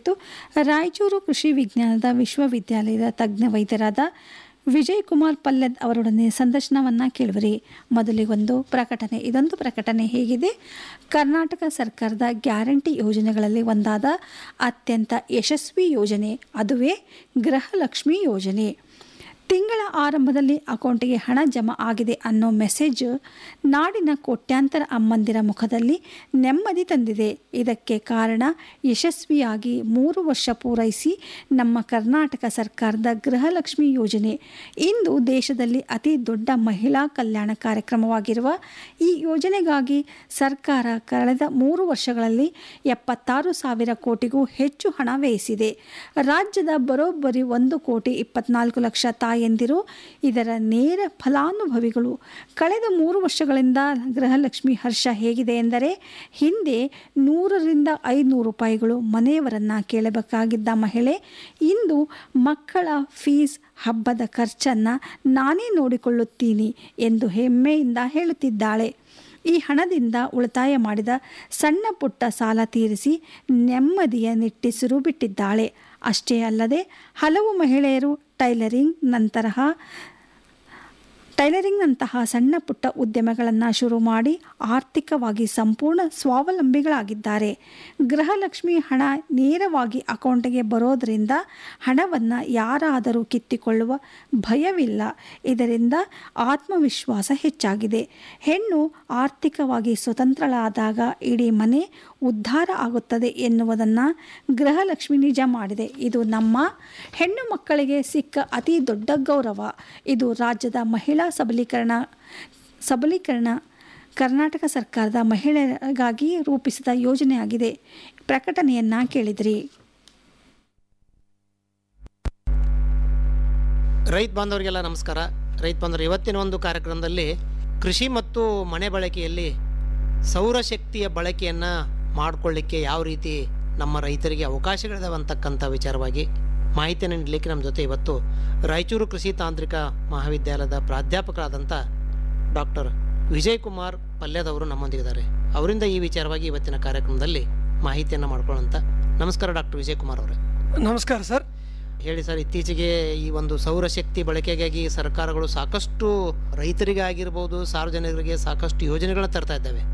ಇತ್ತು ರಾಯಚೂರು ಕೃಷಿ ವಿಜ್ಞಾನದ ವಿಶ್ವವಿದ್ಯಾಲಯದ ತಜ್ಞ ವೈದ್ಯರಾದ ವಿಜಯ್ ಕುಮಾರ್ ಪಲ್ಲೆದ್ ಅವರೊಡನೆ ಸಂದರ್ಶನವನ್ನು ಕೇಳುವರಿ ಮೊದಲಿಗೊಂದು ಪ್ರಕಟಣೆ ಇದೊಂದು ಪ್ರಕಟಣೆ ಹೇಗಿದೆ ಕರ್ನಾಟಕ ಸರ್ಕಾರದ ಗ್ಯಾರಂಟಿ ಯೋಜನೆಗಳಲ್ಲಿ ಒಂದಾದ ಅತ್ಯಂತ ಯಶಸ್ವಿ ಯೋಜನೆ ಅದುವೇ ಗೃಹಲಕ್ಷ್ಮಿ ಯೋಜನೆ ತಿಂಗಳ ಆರಂಭದಲ್ಲಿ ಅಕೌಂಟಿಗೆ ಹಣ ಜಮಾ ಆಗಿದೆ ಅನ್ನೋ ಮೆಸೇಜ್ ನಾಡಿನ ಕೋಟ್ಯಾಂತರ ಅಮ್ಮಂದಿರ ಮುಖದಲ್ಲಿ ನೆಮ್ಮದಿ ತಂದಿದೆ ಇದಕ್ಕೆ ಕಾರಣ ಯಶಸ್ವಿಯಾಗಿ ಮೂರು ವರ್ಷ ಪೂರೈಸಿ ನಮ್ಮ ಕರ್ನಾಟಕ ಸರ್ಕಾರದ ಗೃಹಲಕ್ಷ್ಮಿ ಯೋಜನೆ ಇಂದು ದೇಶದಲ್ಲಿ ಅತಿ ದೊಡ್ಡ ಮಹಿಳಾ ಕಲ್ಯಾಣ ಕಾರ್ಯಕ್ರಮವಾಗಿರುವ ಈ ಯೋಜನೆಗಾಗಿ ಸರ್ಕಾರ ಕಳೆದ ಮೂರು ವರ್ಷಗಳಲ್ಲಿ ಎಪ್ಪತ್ತಾರು ಸಾವಿರ ಕೋಟಿಗೂ ಹೆಚ್ಚು ಹಣ ವ್ಯಯಿಸಿದೆ ರಾಜ್ಯದ ಬರೋಬ್ಬರಿ ಒಂದು ಕೋಟಿ ಇಪ್ಪತ್ನಾಲ್ಕು ಲಕ್ಷ ತಾಯಂದಿರು ಇದರ ನೇರ ಫಲಾನುಭವಿಗಳು ಕಳೆದ ಮೂರು ವರ್ಷಗಳಿಂದ ಗೃಹಲಕ್ಷ್ಮಿ ಹರ್ಷ ಹೇಗಿದೆ ಎಂದರೆ ಹಿಂದೆ ನೂರರಿಂದ ಐನೂರು ರೂಪಾಯಿಗಳು ಮನೆಯವರನ್ನು ಕೇಳಬೇಕಾಗಿದ್ದ ಮಹಿಳೆ ಇಂದು ಮಕ್ಕಳ ಫೀಸ್ ಹಬ್ಬದ ಖರ್ಚನ್ನು ನಾನೇ ನೋಡಿಕೊಳ್ಳುತ್ತೀನಿ ಎಂದು ಹೆಮ್ಮೆಯಿಂದ ಹೇಳುತ್ತಿದ್ದಾಳೆ ಈ ಹಣದಿಂದ ಉಳಿತಾಯ ಮಾಡಿದ ಸಣ್ಣ ಪುಟ್ಟ ಸಾಲ ತೀರಿಸಿ ನೆಮ್ಮದಿಯ ನಿಟ್ಟಿಸಿರು ಬಿಟ್ಟಿದ್ದಾಳೆ ಅಷ್ಟೇ ಅಲ್ಲದೆ ಹಲವು ಮಹಿಳೆಯರು ಟೈಲರಿಂಗ್ ನಂತರ ಟೈಲರಿಂಗ್ನಂತಹ ಸಣ್ಣ ಪುಟ್ಟ ಉದ್ಯಮಗಳನ್ನು ಶುರು ಮಾಡಿ ಆರ್ಥಿಕವಾಗಿ ಸಂಪೂರ್ಣ ಸ್ವಾವಲಂಬಿಗಳಾಗಿದ್ದಾರೆ ಗೃಹಲಕ್ಷ್ಮಿ ಹಣ ನೇರವಾಗಿ ಅಕೌಂಟಿಗೆ ಬರೋದರಿಂದ ಹಣವನ್ನು ಯಾರಾದರೂ ಕಿತ್ತಿಕೊಳ್ಳುವ ಭಯವಿಲ್ಲ ಇದರಿಂದ ಆತ್ಮವಿಶ್ವಾಸ ಹೆಚ್ಚಾಗಿದೆ ಹೆಣ್ಣು ಆರ್ಥಿಕವಾಗಿ ಸ್ವತಂತ್ರಳಾದಾಗ ಇಡೀ ಮನೆ ಉದ್ಧಾರ ಆಗುತ್ತದೆ ಎನ್ನುವುದನ್ನು ಗೃಹಲಕ್ಷ್ಮಿ ನಿಜ ಮಾಡಿದೆ ಇದು ನಮ್ಮ ಹೆಣ್ಣು ಮಕ್ಕಳಿಗೆ ಸಿಕ್ಕ ಅತಿ ದೊಡ್ಡ ಗೌರವ ಇದು ರಾಜ್ಯದ ಮಹಿಳಾ ಸಬಲೀಕರಣ ಸಬಲೀಕರಣ ಕರ್ನಾಟಕ ಸರ್ಕಾರದ ಮಹಿಳೆಯರಿಗಾಗಿ ರೂಪಿಸಿದ ಯೋಜನೆಯಾಗಿದೆ ಪ್ರಕಟಣೆಯನ್ನು ಕೇಳಿದ್ರಿ ರೈತ ಬಾಂಧವರಿಗೆಲ್ಲ ನಮಸ್ಕಾರ ರೈತ ಬಾಂಧವರು ಇವತ್ತಿನ ಒಂದು ಕಾರ್ಯಕ್ರಮದಲ್ಲಿ ಕೃಷಿ ಮತ್ತು ಮನೆ ಬಳಕೆಯಲ್ಲಿ ಸೌರಶಕ್ತಿಯ ಬಳಕೆಯನ್ನು ಮಾಡಿಕೊಳ್ಳಿಕ್ಕೆ ಯಾವ ರೀತಿ ನಮ್ಮ ರೈತರಿಗೆ ಅವಕಾಶಗಳಿದಾವೆ ಅಂತಕ್ಕಂಥ ವಿಚಾರವಾಗಿ ಮಾಹಿತಿಯನ್ನು ನೀಡಲಿಕ್ಕೆ ನಮ್ಮ ಜೊತೆ ಇವತ್ತು ರಾಯಚೂರು ಕೃಷಿ ತಾಂತ್ರಿಕ ಮಹಾವಿದ್ಯಾಲಯದ ಪ್ರಾಧ್ಯಾಪಕರಾದಂಥ ಡಾಕ್ಟರ್ ವಿಜಯ್ ಕುಮಾರ್ ಪಲ್ಯದವರು ನಮ್ಮೊಂದಿಗಿದ್ದಾರೆ ಅವರಿಂದ ಈ ವಿಚಾರವಾಗಿ ಇವತ್ತಿನ ಕಾರ್ಯಕ್ರಮದಲ್ಲಿ ಮಾಹಿತಿಯನ್ನು ಮಾಡ್ಕೊಳ್ಳೋಂಥ ನಮಸ್ಕಾರ ಡಾಕ್ಟರ್ ವಿಜಯ್ ಕುಮಾರ್ ಅವರೇ ನಮಸ್ಕಾರ ಸರ್ ಹೇಳಿ ಸರ್ ಇತ್ತೀಚೆಗೆ ಈ ಒಂದು ಸೌರಶಕ್ತಿ ಬಳಕೆಗಾಗಿ ಸರ್ಕಾರಗಳು ಸಾಕಷ್ಟು ರೈತರಿಗೆ ಆಗಿರ್ಬೋದು ಸಾರ್ವಜನಿಕರಿಗೆ ಸಾಕಷ್ಟು ಯೋಜನೆಗಳನ್ನ ತರ್ತಾ ಇದ್ದಾವೆ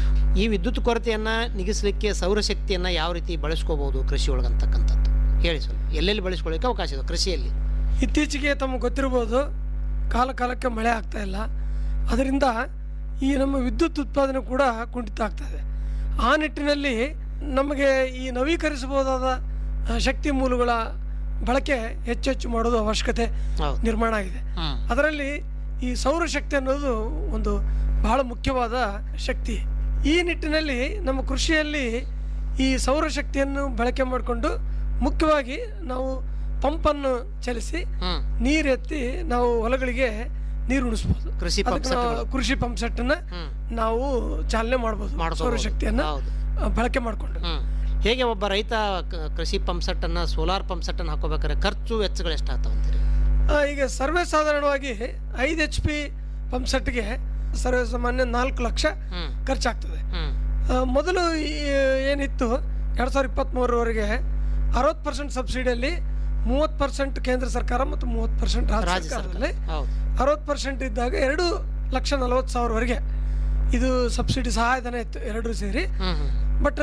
ಈ ವಿದ್ಯುತ್ ಕೊರತೆಯನ್ನು ನಿಗಿಸಲಿಕ್ಕೆ ಸೌರಶಕ್ತಿಯನ್ನು ಯಾವ ರೀತಿ ಬಳಸ್ಕೋಬೋದು ಕೃಷಿ ಒಳಗಂತಕ್ಕಂಥದ್ದು ಹೇಳಿ ಸರ್ ಎಲ್ಲೆಲ್ಲಿ ಬಳಸ್ಕೊಳ್ಳಿಕ್ಕೆ ಅವಕಾಶ ಇದೆ ಕೃಷಿಯಲ್ಲಿ ಇತ್ತೀಚೆಗೆ ತಮಗೆ ಗೊತ್ತಿರ್ಬೋದು ಕಾಲ ಕಾಲಕ್ಕೆ ಮಳೆ ಆಗ್ತಾ ಇಲ್ಲ ಅದರಿಂದ ಈ ನಮ್ಮ ವಿದ್ಯುತ್ ಉತ್ಪಾದನೆ ಕೂಡ ಕುಂಠಿತ ಆಗ್ತಾ ಇದೆ ಆ ನಿಟ್ಟಿನಲ್ಲಿ ನಮಗೆ ಈ ನವೀಕರಿಸಬಹುದಾದ ಆ, ಶಕ್ತಿ ಮೂಲಗಳ ಬಳಕೆ ಹೆಚ್ಚು ಹೆಚ್ಚು ಮಾಡೋದು ಅವಶ್ಯಕತೆ ಹೌದು ನಿರ್ಮಾಣ ಆಗಿದೆ ಹ್ಮ್ ಅದರಲ್ಲಿ ಈ ಸೌರಶಕ್ತಿ ಅನ್ನೋದು ಒಂದು ಬಹಳ ಮುಖ್ಯವಾದ ಶಕ್ತಿ ಈ ನಿಟ್ಟಿನಲ್ಲಿ ನಮ್ಮ ಕೃಷಿಯಲ್ಲಿ ಈ ಸೌರಶಕ್ತಿಯನ್ನು ಬಳಕೆ ಮಾಡಿಕೊಂಡು ಮುಖ್ಯವಾಗಿ ನಾವು ಪಂಪನ್ನು ಚಲಿಸಿ ಹ್ಮ್ ನೀರೆತ್ತಿ ನಾವು ಹೊಲಗಳಿಗೆ ನೀರು ಉಣಿಸ್ಬೋದು ಕೃಷಿ ಪಂಪ್ ಅದಕ್ಕೆ ನಾವು ಸೆಟ್ಗಳು. ಕೃಷಿ ಪಂಪ್ ಸೆಟ್ಟನ್ನು ಹ್ಮ್ ನಾವು ಚಾಲನೆ ಮಾಡ್ಬೋದು ಮಾಡ್ಕೋಬೋದು. ಸೌರಶಕ್ತಿಯನ್ನು ಹೌದು ಆ, ಬಳಕೆ ಮಾಡಿಕೊಂಡು ಹ್ಮ್ ಹೇಗೆ ಒಬ್ಬ ರೈತ ಕ- ಕೃಷಿ ಪಂಪ್ ಸೆಟ್ಟನ್ನು ಸೋಲಾರ್ ಪಂಪ್ ಸೆಟ್ಟನ್ನು ಹಾಕೋಬೇಕಾದ್ರೆ ಖರ್ಚು ವೆಚ್ಚಗಳು ಎಷ್ಟಾಗ್ತಾವ ಅಂತೀರಿ ಈಗ ಸರ್ವೇ ಸಾಧಾರಣವಾಗಿ ಐದು ಎಚ್ ಪಿ ಪಂಪ್ ಸೆಟ್ಗೆ ಸರ್ವೇ ಸಾಮಾನ್ಯ ನಾಲ್ಕು ಲಕ್ಷ ಹ್ಮ್ ಖರ್ಚಾಗ್ತದೆ ಹ್ಮ್ ಆ, ಮೊದಲು ಈ ಏನಿತ್ತು ಎರಡು ಸಾವಿರದ ಇಪ್ಪತ್ತ್ಮೂರರವರೆಗೆ ಅರವತ್ತು ಪರ್ಸೆಂಟ್ ಸಬ್ಸಿಡಿಯಲ್ಲಿ ಮೂವತ್ತು ಪರ್ಸೆಂಟ್ ಕೇಂದ್ರ ಸರ್ಕಾರ ಮತ್ತು ಮೂವತ್ತು ಪರ್ಸೆಂಟ್ ರಾಜ್ಯ ರಾಜ್ಯ ಸರ್ಕಾರದಲ್ಲಿ ಸರ್ಕಾರ ಹೌದು ಅರವತ್ತು ಪರ್ಸೆಂಟ್ ಇದ್ದಾಗ ಎರಡು ಲಕ್ಷ ನಲವತ್ತು ಸಾವಿರವರೆಗೆ ಇದು ಸಬ್ಸಿಡಿ ಸಹಾಯಧನ ಇತ್ತು ಎರಡೂ ಸೇರಿ ಹ್ಮ್ ಹ್ಮ್ ಬಟ್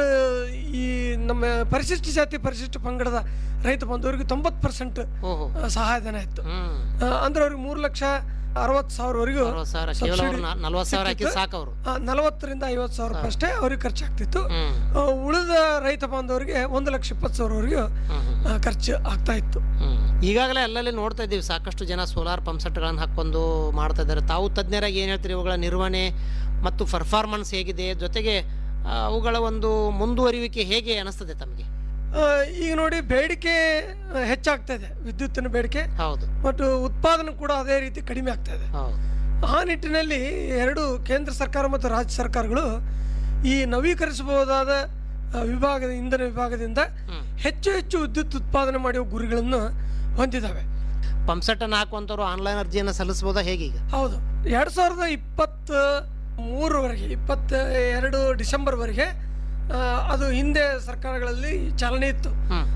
ಈ ನಮ್ಮ ಪರಿಶಿಷ್ಟ ಜಾತಿ ಪರಿಶಿಷ್ಟ ಪಂಗಡದ ರೈತ ಬಂಧುವರಿಗೆ ತೊಂಬತ್ತು ಪರ್ಸೆಂಟ್ ಓಹೋ ಸಹಾಯಧನ ಇತ್ತು ಹ್ಮ್ ಆ, ಅಂದ್ರೆ ಅವ್ರಿಗೆ ಮೂರು ಲಕ್ಷ ಅರವತ್ತು ಸಾವಿರವರೆಗೂ ಅರವತ್ತು ಸಾವಿರ ಕೇವಲ ಅವ್ರು subsidy ನಲ್ವತ್ತು ಸಾವಿರ ಹಾಕಿ ಸಿಕ್ಕಿತ್ತು. ಸಾಕು ಅವರು ಆ, ನಲವತ್ತರಿಂದ ಐವತ್ತು ಸಾವಿರ ರೂಪಾಯಿ ಅಷ್ಟೇ ಅವ್ರಿಗೆ ಖರ್ಚಾಗ್ತಿತ್ತು ಹ್ಮ್ ಆ, ಉಳಿದ ರೈತ ಬಾಂಧವರಿಗೆ ಒಂದು ಲಕ್ಷ ಇಪ್ಪತ್ತು ಸಾವಿರವರೆಗೂ ಹ್ಮ್ ಹ್ಮ್ ಆ, ಖರ್ಚು ಆಗ್ತಾ ಇತ್ತು ಹ್ಮ್. ಈಗಾಗಲೇ ಅಲ್ಲಲ್ಲಿ ನೋಡ್ತಾ ಇದ್ದೀವಿ ಸಾಕಷ್ಟು ಜನ ಸೋಲಾರ್ ಪಂಪ್ ಸೆಟ್ಗಳನ್ನು ಹಾಕೊಂಡು ಮಾಡ್ತಾ ಇದ್ದಾರೆ ತಾವು ತಜ್ಞರಾಗಿ ಏನು ಹೇಳ್ತೀರಿ ಇವುಗಳ ನಿರ್ವಹಣೆ ಮತ್ತು ಪರ್ಫಾರ್ಮೆನ್ಸ್ ಹೇಗಿದೆ ಜೊತೆಗೆ ಆ, ಅವುಗಳ ಒಂದು ಮುಂದುವರಿಯುವಿಕೆ ಹೇಗೆ ಅನಿಸ್ತದೆ ತಮಗೆ ಆ, ಈಗ ನೋಡಿ ಬೇಡಿಕೆ ಆ, ಹೆಚ್ಚಾಗ್ತಾ ಇದೆ ವಿದ್ಯುತ್ತಿನ ಬೇಡಿಕೆ ಹೌದು ಮತ್ತು ಉತ್ಪಾದನೆ ಕೂಡ ಅದೇ ರೀತಿ ಕಡಿಮೆ ಆಗ್ತಾ ಇದೆ ಹೌದು ಆ ನಿಟ್ಟಿನಲ್ಲಿ ಎರಡು ಕೇಂದ್ರ ಸರ್ಕಾರ ಮತ್ತು ರಾಜ್ಯ ಸರ್ಕಾರಗಳು ಈ ನವೀಕರಿಸಬಹುದಾದ ಆ, ವಿಭಾಗದ ಇಂಧನ ವಿಭಾಗದಿಂದ ಹ್ಮ್. ಹೆಚ್ಚು ಹೆಚ್ಚು ವಿದ್ಯುತ್ ಉತ್ಪಾದನೆ ಮಾಡುವ ಗುರಿಗಳನ್ನು ಹೊಂದಿದ್ದಾವೆ ಪಂಪ್ ಸೆಟ್ಟನ್ನು ಹಾಕುವಂಥವ್ರು ಆನ್ಲೈನ್ ಅರ್ಜಿಯನ್ನು ಸಲ್ಲಿಸ್ಬೋದಾ ಹೇಗೀಗ ಹೌದು ಎರಡು ಸಾವಿರದ ಇಪ್ಪತ್ತ ಮೂರವರೆಗೆ ಇಪ್ಪತ್ತ ಎರಡು ಡಿಸೆಂಬರ್ವರೆಗೆ ಆ, ಅದು ಹಿಂದೆ ಸರ್ಕಾರಗಳಲ್ಲಿ ಚಾಲನೆ ಇತ್ತು ಹ್ಮ್